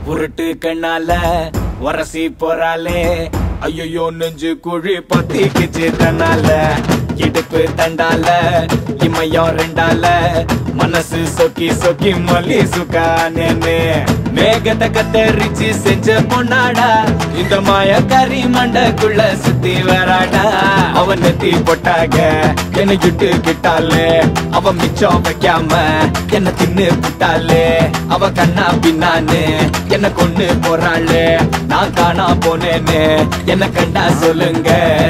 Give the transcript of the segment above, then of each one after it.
உருட்டு கண்ணால உரசி போறாளே ஐயோ நெஞ்சு குழி பத்திக்குச்சு தன்னால இடுப்பு தண்டால இமையம் ரெண்டால மனசு சொக்கி சொக்கி மொழி சுக்கானேன்னு மேகத்தை கத்தரிச்சு செஞ்ச பொண்ணாடா இந்த மாய கறி மண்டக்குள்ள சுத்தி வராடா அவன் நெத்தி போட்டாக என்னை இட்டு கிட்டாலே அவ மிச்சம் வைக்காம என்ன தின்னு புட்டாலே அவ கண்ணா பின்னான்னு என்ன கொண்டு போறாளே நான் காணா போனேன்னு என்ன கண்டா சொல்லுங்க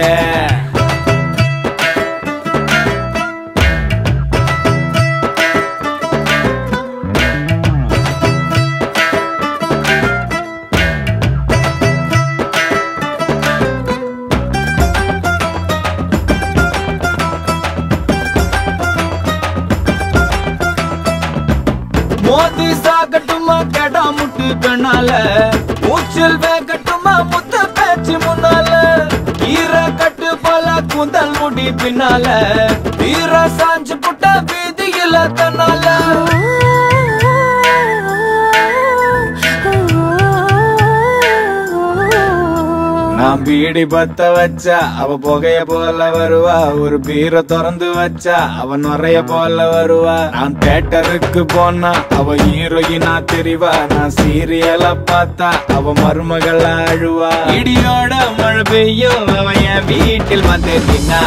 மோதி சாகட்டுமா கடா முட்டு கண்ணால மூச்சல் வேகட்டுமா முத்த பேச்சு முன்னால ஈர கட்டு போல கூந்தல் முடி பின்னால ஈர சாஞ்சு புட்ட வீதியில தன்னால நான் பீடி பத்த வச்சா அவ புகைய போல வருவா ஒரு பீரை திறந்து வச்சா அவ நுறைய போல வருவா நான் தேட்டருக்கு போனா அவ ஹீரோயினா தெரிவா நான் சீரியல பார்த்தா அவ மருமகள அழுவா இடியோட மழை பெய்யும் அவ என் வீட்டில் வந்து நின்னா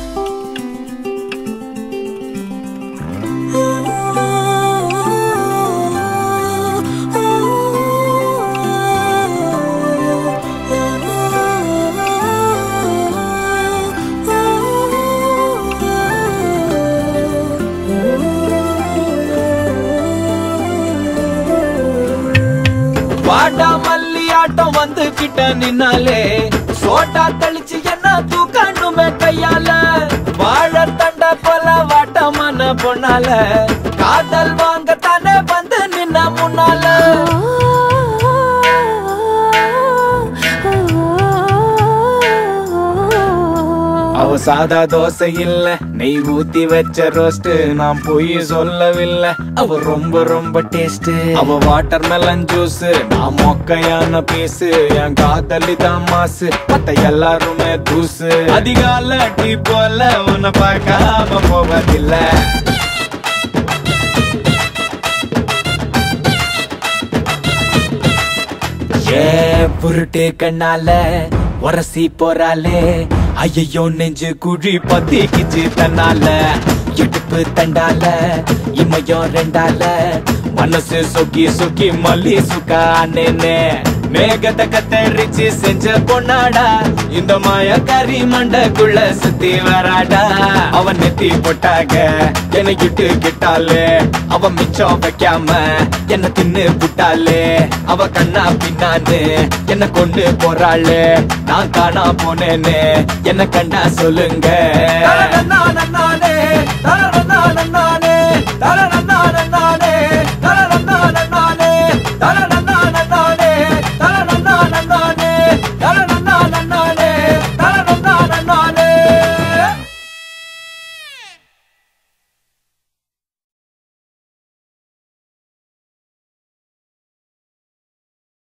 வாடா மல்லி ஆட்டம் வந்து கிட்ட நின்னாலே சோட்டா கழிச்சு என்ன தூக்கணுமே கையால வாழ தண்ட போல வாட்டமான பொண்ணால காதல் வாங்க தானே வந்து நின்ன முன்னால அவ சாதா தோசை இல்ல நெய் ஊத்தி வச்ச ரோஸ்ட் நான் போய் சொல்லவில்லை அவ ரொம்ப ரொம்ப டேஸ்ட் அவ வாட்டர் மெலன் ஜூஸ் நான் மொக்கையான பீஸ் என் காதலி தான் மாசு மத்த எல்லாருமே தூசு அதிகால டீ போல உன்னை பார்க்காம போவதில்லை ஏ புருட்டு கண்ணால உரசி போறாளே ஐயோ நெஞ்சு குழி பத்திக்குச்சு தன்னால இடுப்பு தண்டால இமையம் ரெண்டால மனசு சொக்கி சொக்கி மல்லி சுக்கானேன்னு மேகத்தை கத்தரிச்சு செஞ்ச பொண்ணாடா இந்த மாய கறி மண்டக்குள்ள சுத்தி வராடா அவன் நெத்தி போட்டாக என்னை இட்டு கிட்டாலே அவ மிச்சம் வைக்காம என்ன தின்னு புட்டாலே அவ கண்ணா பின்னான்னு என்ன கொண்டு போறாளே நான் காணா போனேன்னு என்ன கண்டா சொல்லுங்க